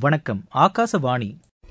வணக்கம் ஆகாசவாணி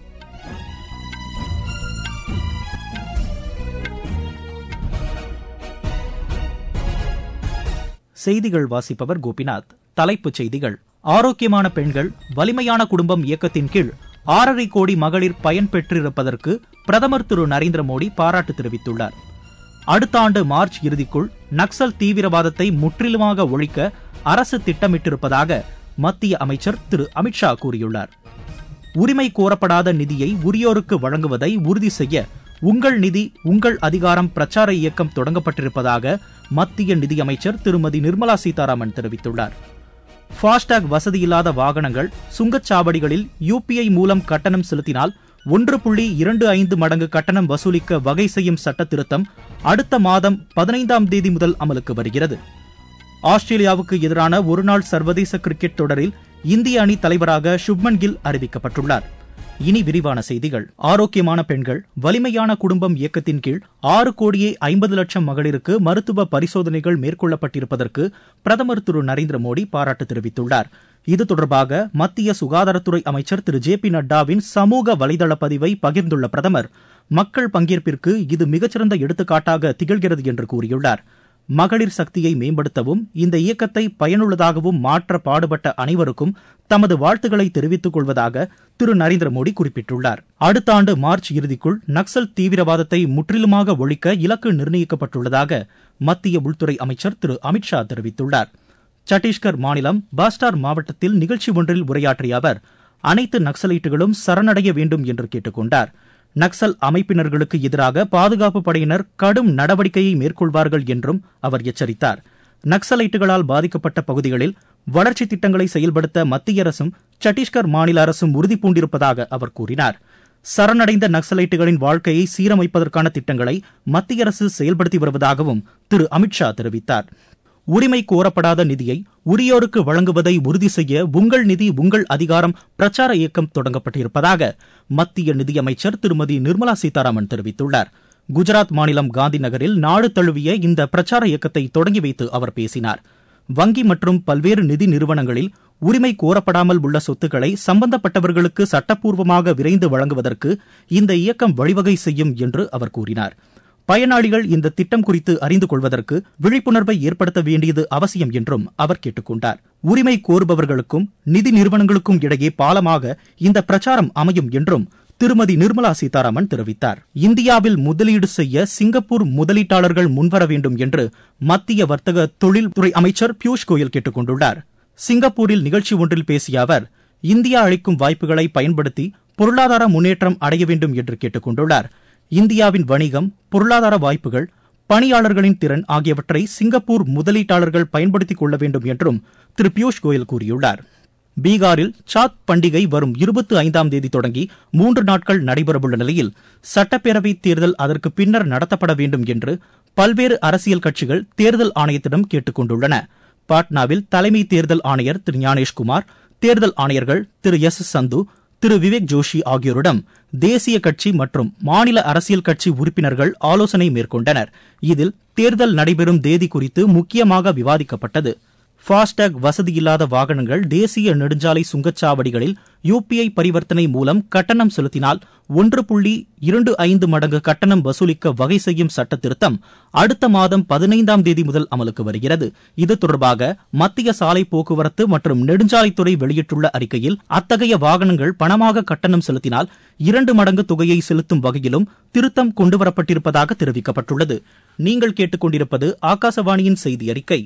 செய்திகள் வாசிப்பவர் கோபிநாத் தலைப்புச் செய்திகள் ஆரோக்கியமான பெண்கள் வலிமையான குடும்பம் இயக்கத்தின் கீழ் ஆறரை கோடி மகளிர் பயன் பெற்றிருப்பதற்கு பிரதமர் திரு நரேந்திர மோடி பாராட்டு தெரிவித்துள்ளார் அடுத்த ஆண்டு மார்ச் இறுதிக்குள் நக்சல் தீவிரவாதத்தை முற்றிலுமாக ஒழிக்க அரசு திட்டமிட்டிருப்பதாக மத்திய அமைச்சர் திரு அமித்ஷா கூறியுள்ளார் உரிமை கோரப்படாத நிதியை உரியோருக்கு வழங்குவதை உறுதி செய்ய உங்கள் நிதி உங்கள் அதிகாரம் பிரச்சார இயக்கம் தொடங்கப்பட்டிருப்பதாக மத்திய நிதியமைச்சர் திருமதி நிர்மலா சீதாராமன் தெரிவித்துள்ளார் ஃபாஸ்டாக் வசதியில்லாத வாகனங்கள் சுங்கச்சாவடிகளில் யுபிஐ மூலம் கட்டணம் செலுத்தினால் ஒன்று புள்ளி இரண்டு ஐந்து மடங்கு கட்டணம் வசூலிக்க வகை செய்யும் சட்ட திருத்தம் அடுத்த மாதம் பதினைந்தாம் தேதி முதல் அமலுக்கு வருகிறது ஆஸ்திரேலியாவுக்கு எதிரான ஒருநாள் சர்வதேச கிரிக்கெட் தொடரில் இந்திய அணி தலைவராக சுப்மன் கில் அறிவிக்கப்பட்டுள்ளார் இனி விரிவான செய்திகள் ஆரோக்கியமான பெண்கள் வலிமையான குடும்பம் இயக்கத்தின் கீழ் ஆறு கோடியே ஐம்பது லட்சம் மகளிருக்கு மருத்துவ பரிசோதனைகள் மேற்கொள்ளப்பட்டிருப்பதற்கு பிரதமர் திரு நரேந்திர மோடி பாராட்டு தெரிவித்துள்ளார் இது தொடர்பாக மத்திய சுகாதாரத்துறை அமைச்சர் திரு ஜே பி நட்டாவின் சமூக வலைதள பதிவை பகிர்ந்துள்ள பிரதமர் மக்கள் பங்கேற்பிற்கு இது மிகச்சிறந்த எடுத்துக்காட்டாக திகழ்கிறது என்று கூறியுள்ளார் மகளிர் சக்தியை மேம்படுத்தவும் இந்த இயக்கத்தை பயனுள்ளதாகவும் மாற்ற பாடுபட்ட அனைவருக்கும் தமது வாழ்த்துக்களை தெரிவித்துக் கொள்வதாக திரு நரேந்திர மோடி குறிப்பிட்டுள்ளார் அடுத்த ஆண்டு மார்ச் இறுதிக்குள் நக்சல் தீவிரவாதத்தை முற்றிலுமாக ஒழிக்க இலக்கு நிர்ணயிக்கப்பட்டுள்ளதாக மத்திய உள்துறை அமைச்சர் திரு அமித்ஷா தெரிவித்துள்ளார் சத்தீஸ்கர் மாநிலம் பாஸ்டார் மாவட்டத்தில் நிகழ்ச்சி ஒன்றில் உரையாற்றிய அவர் அனைத்து நக்சலைட்டுகளும் சரணடைய வேண்டும் என்று கேட்டுக் கொண்டார் நக்சல் அமைப்பினர்களுக்கு எதிராக பாதுகாப்பு படையினர் கடும் நடவடிக்கையை மேற்கொள்வார்கள் என்றும் அவர் எச்சரித்தார் நக்சலைட்டுகளால் பாதிக்கப்பட்ட பகுதிகளில் வளர்ச்சி திட்டங்களை செயல்படுத்த மத்திய அரசும் சத்தீஸ்கர் மாநில அரசும் உறுதி பூண்டிருப்பதாக அவர் கூறினார் சரணடைந்த நக்சலைட்டுகளின் வாழ்க்கையை சீரமைப்பதற்கான திட்டங்களை மத்திய அரசு செயல்படுத்தி வருவதாகவும் திரு அமித்ஷா தெரிவித்தார் உரிமை கோரப்படாத நிதியை உரியோருக்கு வழங்குவதை உறுதி செய்ய உங்கள் நிதி உங்கள் அதிகாரம் பிரச்சார இயக்கம் தொடங்கப்பட்டிருப்பதாக மத்திய நிதியமைச்சர் திருமதி நிர்மலா சீதாராமன் தெரிவித்துள்ளார் குஜராத் மாநிலம் காந்தி நகரில் நாடு தழுவிய இந்த பிரச்சார இயக்கத்தை தொடங்கி வைத்து அவர் பேசினார் வங்கி மற்றும் பல்வேறு நிதி நிறுவனங்களில் உரிமை கோரப்படாமல் உள்ள சொத்துக்களை சம்பந்தப்பட்டவர்களுக்கு சட்டப்பூர்வமாக விரைந்து வழங்குவதற்கு இந்த இயக்கம் வழிவகை செய்யும் என்று அவர் கூறினார் பயனாளிகள் இந்த திட்டம் குறித்து அறிந்து கொள்வதற்கு விழிப்புணர்வை ஏற்படுத்த வேண்டியது அவசியம் என்றும் அவர் கேட்டுக் கொண்டார் உரிமை கோருபவர்களுக்கும் நிதி நிறுவனங்களுக்கும் இடையே பாலமாக இந்த பிரச்சாரம் அமையும் என்றும் திருமதி நிர்மலா சீதாராமன் தெரிவித்தார் இந்தியாவில் முதலீடு செய்ய சிங்கப்பூர் முதலீட்டாளர்கள் முன்வர வேண்டும் என்று மத்திய வர்த்தக தொழில்துறை அமைச்சர் பியூஷ் கோயல் கேட்டுக் கொண்டுள்ளார் சிங்கப்பூரில் நிகழ்ச்சி ஒன்றில் பேசிய அவர் இந்தியா அளிக்கும் வாய்ப்புகளை பயன்படுத்தி பொருளாதார முன்னேற்றம் அடைய வேண்டும் என்று கேட்டுக் கொண்டுள்ளார் இந்தியாவின் வணிகம் பொருளாதார வாய்ப்புகள் பணியாளர்களின் திறன் ஆகியவற்றை சிங்கப்பூர் முதலீட்டாளர்கள் பயன்படுத்திக் கொள்ள வேண்டும் என்றும் திரு பியூஷ் கோயல் கூறியுள்ளார் பீகாரில் சாத் பண்டிகை வரும் இருபத்தி ஐந்தாம் தேதி தொடங்கி மூன்று நாட்கள் நடைபெறவுள்ள நிலையில் சட்டப்பேரவை தேர்தல் அதற்கு பின்னர் நடத்தப்பட வேண்டும் என்று பல்வேறு அரசியல் கட்சிகள் தேர்தல் ஆணையத்திடம் கேட்டுக் கொண்டுள்ளன பாட்னாவில் தலைமை தேர்தல் ஆணையர் திரு ஞானேஷ்குமார் தேர்தல் ஆணையர்கள் திரு எஸ் சந்து திரு விவேக் ஜோஷி ஆகியோரிடம் தேசிய கட்சி மற்றும் மாநில அரசியல் கட்சி உறுப்பினர்கள் ஆலோசனை மேற்கொண்டனர் இதில் தேர்தல் நடைபெறும் தேதி குறித்து முக்கியமாக விவாதிக்கப்பட்டது ஃபாஸ்டாக் வசதியில்லாத வாகனங்கள் தேசிய நெடுஞ்சாலை சுங்கச்சாவடிகளில் யுபிஐ பரிவர்த்தனை மூலம் கட்டணம் செலுத்தினால் ஒன்று புள்ளி இரண்டு ஐந்து மடங்கு கட்டணம் வசூலிக்க வகை செய்யும் சட்ட திருத்தம் அடுத்த மாதம் பதினைந்தாம் தேதி முதல் அமலுக்கு வருகிறது இது தொடர்பாக மத்திய சாலை போக்குவரத்து மற்றும் நெடுஞ்சாலைத்துறை வெளியிட்டுள்ள அறிக்கையில் அத்தகைய வாகனங்கள் பணமாக கட்டணம் செலுத்தினால் இரண்டு மடங்கு தொகையை செலுத்தும் வகையிலும் திருத்தம் கொண்டுவரப்பட்டிருப்பதாக தெரிவிக்கப்பட்டுள்ளது நீங்கள் கேட்டுக்கொண்டிருப்பது ஆகாசவாணியின் செய்தி அறிக்கை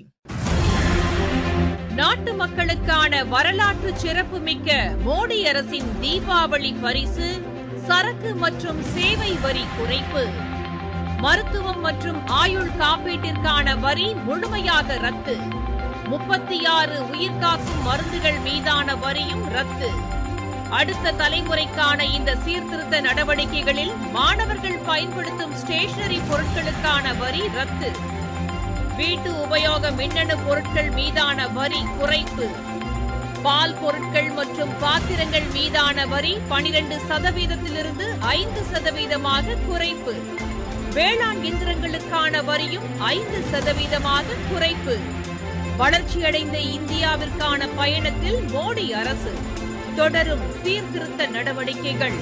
நாட்டு மக்களுக்கான வரலாற்று சிறப்புமிக்க மோடி அரசின் தீபாவளி பரிசு சரக்கு மற்றும் சேவை வரி குறைப்பு மருத்துவம் மற்றும் ஆயுள் காப்பீட்டிற்கான வரி முழுமையாக ரத்து முப்பத்தி ஆறு உயிர்காக்கும் மருந்துகள் மீதான வரியும் ரத்து அடுத்த தலைமுறைக்கான இந்த சீர்திருத்த நடவடிக்கைகளில் மாணவர்கள் பயன்படுத்தும் ஸ்டேஷனரி பொருட்களுக்கான வரி ரத்து வீட்டு உபயோக மின்னணு பொருட்கள் மீதான வரி குறைப்பு பால் பொருட்கள் மற்றும் பாத்திரங்கள் மீதான வரி பனிரெண்டு சதவீதத்திலிருந்து ஐந்து சதவீதமாக குறைப்பு வேளாண் இயந்திரங்களுக்கான வரியும் ஐந்து சதவீதமாக குறைப்பு வளர்ச்சியடைந்த இந்தியாவிற்கான பயணத்தில் மோடி அரசு தொடரும் சீர்திருத்த நடவடிக்கைகள்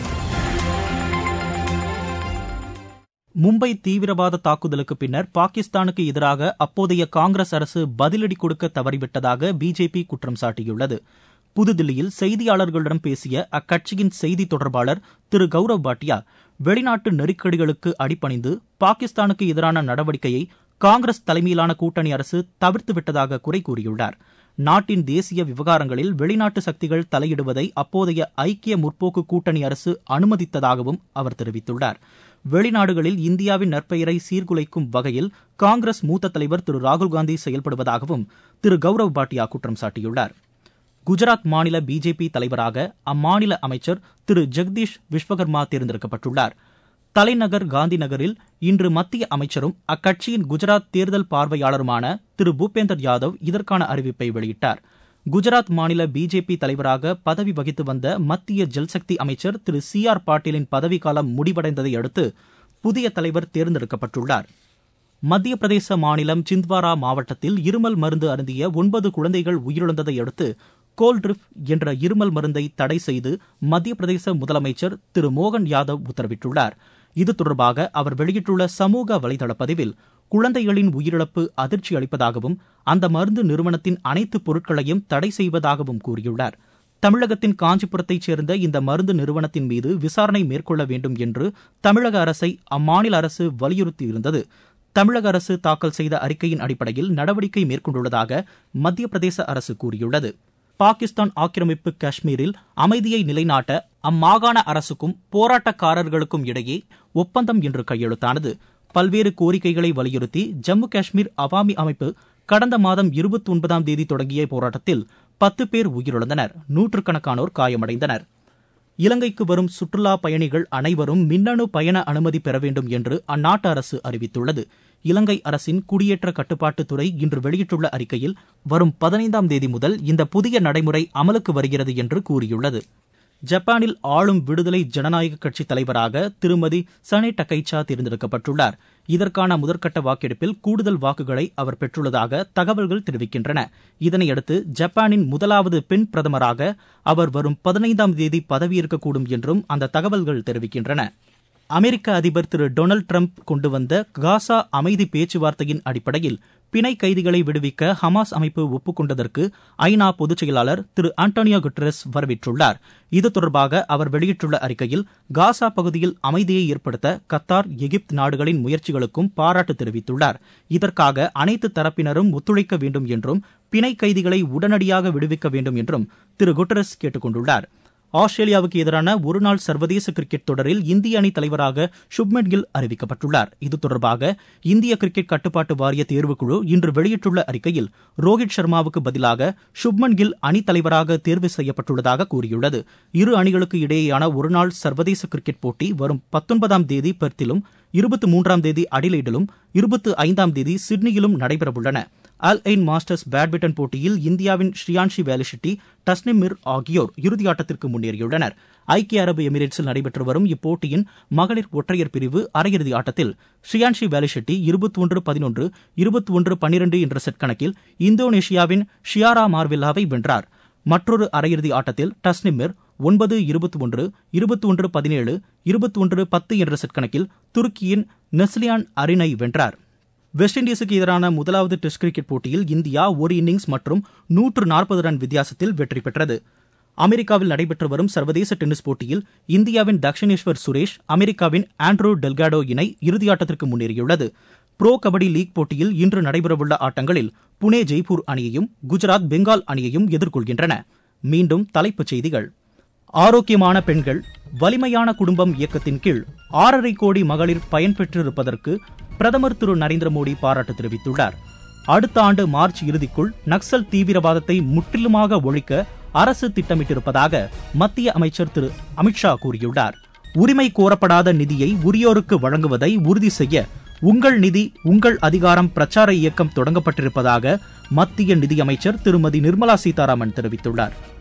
மும்பை தீவிரவாத தாக்குதலுக்கு பின்னர் பாகிஸ்தானுக்கு எதிராக அப்போதைய காங்கிரஸ் அரசு பதிலடி கொடுக்க தவறிவிட்டதாக பிஜேபி குற்றம் சாட்டியுள்ளது புதுதில்லியில் செய்தியாளர்களிடம் பேசிய அக்கட்சியின் செய்தி தொடர்பாளர் திரு கௌரவ் பாட்டியா வெளிநாட்டு நெருக்கடிகளுக்கு அடிபணிந்து பாகிஸ்தானுக்கு எதிரான நடவடிக்கையை காங்கிரஸ் தலைமையிலான கூட்டணி அரசு தவிர்த்துவிட்டதாக குறை கூறியுள்ளார் நாட்டின் தேசிய விவகாரங்களில் வெளிநாட்டு சக்திகள் தலையிடுவதை அப்போதைய ஐக்கிய முற்போக்கு கூட்டணி அரசு அனுமதித்ததாகவும் அவர் தெரிவித்துள்ளார் வெளிநாடுகளில் இந்தியாவின் நற்பெயரை சீர்குலைக்கும் வகையில் காங்கிரஸ் மூத்த தலைவர் திரு ராகுல்காந்தி செயல்படுவதாகவும் திரு கௌரவ் பாட்டியா குற்றம் சாட்டியுள்ளார் குஜராத் மாநில பிஜேபி தலைவராக அம்மாநில அமைச்சர் திரு ஜெகதீஷ் விஸ்வகர்மா தேர்ந்தெடுக்கப்பட்டுள்ளார் தலைநகர் காந்தி நகரில் இன்று மத்திய அமைச்சரும் அக்கட்சியின் குஜராத் தேர்தல் பார்வையாளருமான திரு பூபேந்தர் யாதவ் இதற்கான அறிவிப்பை வெளியிட்டார் குஜராத் மாநில பிஜேபி தலைவராக பதவி வகித்து வந்த மத்திய ஜல்சக்தி அமைச்சர் திரு சி ஆர் பாட்டீலின் பதவிக்காலம் முடிவடைந்ததை அடுத்து புதிய தலைவர் தேர்ந்தெடுக்கப்பட்டுள்ளார் மத்திய பிரதேச மாநிலம் சிந்த்வாரா மாவட்டத்தில் இருமல் மருந்து அருந்திய ஒன்பது குழந்தைகள் உயிரிழந்ததை அடுத்து கோல்ட்ரிப் என்ற இருமல் மருந்தை தடை செய்து மத்திய பிரதேச முதலமைச்சர் திரு மோகன் யாதவ் உத்தரவிட்டுள்ளார் இது தொடர்பாக அவர் வெளியிட்டுள்ள சமூக வலைதள பதிவில் குழந்தைகளின் உயிரிழப்பு அதிர்ச்சி அளிப்பதாகவும் அந்த மருந்து நிறுவனத்தின் அனைத்து பொருட்களையும் தடை செய்வதாகவும் கூறியுள்ளார் தமிழகத்தின் காஞ்சிபுரத்தைச் சேர்ந்த இந்த மருந்து நிறுவனத்தின் மீது விசாரணை மேற்கொள்ள வேண்டும் என்று தமிழக அரசை அம்மாநில அரசு வலியுறுத்தியிருந்தது தமிழக அரசு தாக்கல் செய்த அறிக்கையின் அடிப்படையில் நடவடிக்கை மேற்கொண்டுள்ளதாக மத்திய பிரதேச அரசு கூறியுள்ளது பாகிஸ்தான் ஆக்கிரமிப்பு காஷ்மீரில் அமைதியை நிலைநாட்ட அம்மாகாண அரசுக்கும் போராட்டக்காரர்களுக்கும் இடையே ஒப்பந்தம் இன்று கையெழுத்தானது பல்வேறு கோரிக்கைகளை வலியுறுத்தி ஜம்மு காஷ்மீர் அவாமி அமைப்பு கடந்த மாதம் இருபத்தி ஒன்பதாம் தேதி தொடங்கிய போராட்டத்தில் பத்து பேர் உயிரிழந்தனர் நூற்றுக்கணக்கானோர் காயமடைந்தனர் இலங்கைக்கு வரும் சுற்றுலா பயணிகள் அனைவரும் மின்னணு பயண அனுமதி பெற வேண்டும் என்று அந்நாட்டு அரசு அறிவித்துள்ளது இலங்கை அரசின் குடியேற்ற கட்டுப்பாட்டுத் துறை இன்று வெளியிட்டுள்ள அறிக்கையில் வரும் பதினைந்தாம் தேதி முதல் இந்த புதிய நடைமுறை அமலுக்கு வருகிறது என்று கூறியுள்ளது ஜப்பானில் ஆளும் விடுதலை ஜனநாயக கட்சி தலைவராக திருமதி சனே டக்கைச்சா தேர்ந்தெடுக்கப்பட்டுள்ளார் இதற்கான முதற்கட்ட வாக்கெடுப்பில் கூடுதல் வாக்குகளை அவர் பெற்றுள்ளதாக தகவல்கள் தெரிவிக்கின்றன இதனையடுத்து ஜப்பானின் முதலாவது பெண் பிரதமராக அவர் வரும் பதினைந்தாம் தேதி பதவியேற்கக்கூடும் என்றும் அந்த தகவல்கள் தெரிவிக்கின்றன அமெரிக்க அதிபர் திரு டொனால்டு டிரம்ப் கொண்டு வந்த காசா அமைதி பேச்சுவார்த்தையின் அடிப்படையில் பிணை கைதிகளை விடுவிக்க ஹமாஸ் அமைப்பு ஒப்புக்கொண்டதற்கு ஐநா பொதுச் செயலாளர் திரு ஆண்டோனியோ குட்ரஸ் வரவேற்றுள்ளார் இது தொடர்பாக அவர் வெளியிட்டுள்ள அறிக்கையில் காசா பகுதியில் அமைதியை ஏற்படுத்த கத்தார் எகிப்து நாடுகளின் முயற்சிகளுக்கும் பாராட்டு தெரிவித்துள்ளார் இதற்காக அனைத்து தரப்பினரும் ஒத்துழைக்க வேண்டும் என்றும் பிணை கைதிகளை உடனடியாக விடுவிக்க வேண்டும் என்றும் திரு குட்ரஸ் கேட்டுக் கொண்டுள்ளார் ஆஸ்திரேலியாவுக்கு எதிரான ஒருநாள் சர்வதேச கிரிக்கெட் தொடரில் இந்திய அணி தலைவராக சுப்மன் கில் அறிவிக்கப்பட்டுள்ளார் இது தொடர்பாக இந்திய கிரிக்கெட் கட்டுப்பாட்டு வாரிய தேர்வுக்குழு இன்று வெளியிட்டுள்ள அறிக்கையில் ரோஹித் சர்மாவுக்கு பதிலாக சுப்மன் கில் அணித் தலைவராக தேர்வு செய்யப்பட்டுள்ளதாக கூறியுள்ளது இரு அணிகளுக்கு இடையேயான ஒருநாள் சர்வதேச கிரிக்கெட் போட்டி வரும் பத்தொன்பதாம் தேதி பெர்த்திலும் இருபத்தி மூன்றாம் தேதி அடிலைடிலும் இருபத்தி ஐந்தாம் தேதி சிட்னியிலும் நடைபெறவுள்ளன அல் எயின் மாஸ்டர்ஸ் பேட்மிண்டன் போட்டியில் இந்தியாவின் ஸ்ரீயான்ஷி வேலிஷெட்டி டஸ்னிம் மிர் ஆகியோர் இறுதியாட்டத்திற்கு முன்னேறியுள்ளனர் ஐக்கிய அரபு எமிரேட்ஸில் நடைபெற்று வரும் இப்போட்டியின் மகளிர் ஒற்றையர் பிரிவு அரையிறுதி ஆட்டத்தில் ஸ்ரீயான்ஷி வேலிஷெட்டி இருபத்தி ஒன்று பதினொன்று இருபத்தி ஒன்று பன்னிரண்டு என்ற செட் கணக்கில் இந்தோனேஷியாவின் ஷியாரா மார்வில்லாவை வென்றார் மற்றொரு அரையிறுதி ஆட்டத்தில் டஸ்னிமிர் ஒன்பது இருபத்தி ஒன்று இருபத்தி ஒன்று பதினேழு இருபத்தி ஒன்று பத்து என்ற செட் கணக்கில் துருக்கியின் நெஸ்லியான் அரினை வென்றார் வெஸ்ட் இண்டீஸுக்கு எதிரான முதலாவது டெஸ்ட் கிரிக்கெட் போட்டியில் இந்தியா ஒரு இன்னிங்ஸ் மற்றும் நூற்று நாற்பது ரன் வித்தியாசத்தில் வெற்றி பெற்றது அமெரிக்காவில் நடைபெற்று வரும் சர்வதேச டென்னிஸ் போட்டியில் இந்தியாவின் தக்ஷினேஸ்வர் சுரேஷ் அமெரிக்காவின் ஆண்ட்ரூ டெல்காடோ இணை இறுதியாட்டத்திற்கு முன்னேறியுள்ளது புரோ கபடி லீக் போட்டியில் இன்று நடைபெறவுள்ள ஆட்டங்களில் புனே ஜெய்ப்பூர் அணியையும் குஜராத் பெங்கால் அணியையும் எதிர்கொள்கின்றன மீண்டும் தலைப்புச் செய்திகள் ஆரோக்கியமான பெண்கள் வலிமையான குடும்பம் இயக்கத்தின் கீழ் ஆறரை கோடி மகளிர் பயன்பெற்றிருப்பதற்கு பிரதமர் திரு நரேந்திர மோடி பாராட்டு தெரிவித்துள்ளார் அடுத்த ஆண்டு மார்ச் இறுதிக்குள் நக்சல் தீவிரவாதத்தை முற்றிலுமாக ஒழிக்க அரசு திட்டமிட்டிருப்பதாக மத்திய அமைச்சர் திரு அமித்ஷா கூறியுள்ளார் உரிமை கோரப்படாத நிதியை உரியோருக்கு வழங்குவதை உறுதி செய்ய உங்கள் நிதி உங்கள் அதிகாரம் பிரச்சார இயக்கம் தொடங்கப்பட்டிருப்பதாக மத்திய நிதியமைச்சர் திருமதி நிர்மலா சீதாராமன் தெரிவித்துள்ளார்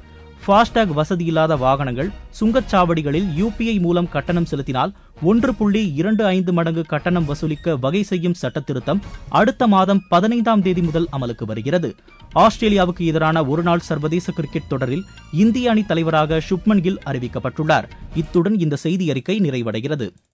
ஃபாஸ்டாக் வசதி இல்லாத வாகனங்கள் சுங்கச்சாவடிகளில் யுபிஐ மூலம் கட்டணம் செலுத்தினால் ஒன்று புள்ளி இரண்டு ஐந்து மடங்கு கட்டணம் வசூலிக்க வகை செய்யும் சட்டத்திருத்தம் அடுத்த மாதம் பதினைந்தாம் தேதி முதல் அமலுக்கு வருகிறது ஆஸ்திரேலியாவுக்கு எதிரான ஒருநாள் சர்வதேச கிரிக்கெட் தொடரில் இந்திய அணி தலைவராக சுப்மன் கில் அறிவிக்கப்பட்டுள்ளார் இத்துடன் இந்த செய்தி அறிக்கை நிறைவடைகிறது